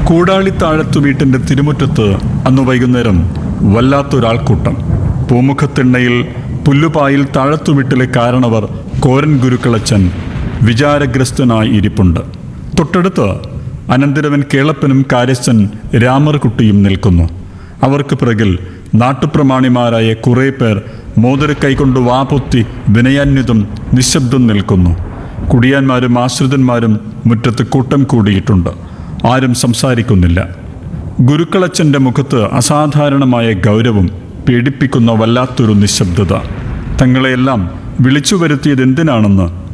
കൂടാളിത്താഴത്തു വീട്ടിന്റെ തിരുമുറ്റത്ത് അന്ന് വൈകുന്നേരം വല്ലാത്തൊരാൾക്കൂട്ടം പൂമുഖത്തിണ്ണയിൽ പുല്ലുപായിൽ താഴത്തു വീട്ടിലെ കാരണവർ കോരൻ ഗുരുക്കളച്ചൻ വിചാരഗ്രസ്തനായി ഇരിപ്പുണ്ട് തൊട്ടടുത്ത് അനന്തരവൻ കേളപ്പനും കാര്യസ്ഥൻ രാമർകുട്ടിയും നിൽക്കുന്നു അവർക്ക് പിറകിൽ നാട്ടുപ്രമാണിമാരായ കുറേ പേർ മോതിര കൈകൊണ്ട് വാപൊത്തി വിനയാന്വിതം നിശബ്ദം നിൽക്കുന്നു കുടിയാന്മാരും ആശ്രിതന്മാരും മുറ്റത്ത് കൂട്ടം കൂടിയിട്ടുണ്ട് ആരും സംസാരിക്കുന്നില്ല ഗുരുക്കളച്ചൻ്റെ മുഖത്ത് അസാധാരണമായ ഗൗരവം പേടിപ്പിക്കുന്ന വല്ലാത്തൊരു നിശബ്ദത തങ്ങളെയെല്ലാം വിളിച്ചു വരുത്തിയത് എന്തിനാണെന്ന്